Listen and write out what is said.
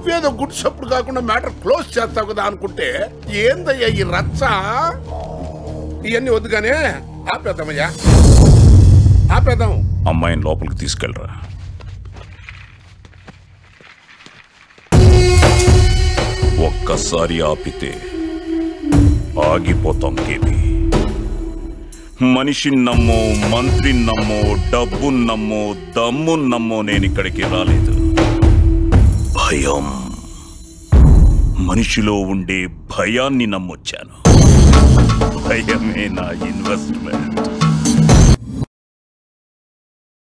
నువ్వేదో గుడ్ సప్పుడు కాకుండా మ్యాటర్ క్లోజ్ చేస్తావు కదా అనుకుంటే ఏందయ్యా ఈ రచ్చ ఇవన్నీ వద్దుగానే ఆపేద్దామయ్యా ఆపేద్దాం అమ్మాయిని లోపలికి తీసుకెళ్ళరా ఒక్కసారి ఆపితే ఆగిపోతాం కేపీ మనిషిని నమ్మో మంత్రిని నమ్మో డబ్బుని నమ్మో దమ్ముని నమ్మో నేను ఇక్కడికి రాలేదు భయం మనిషిలో ఉండే భయాన్ని నమ్మొచ్చాను భయమే నా ఇన్వెస్ట్మెంట్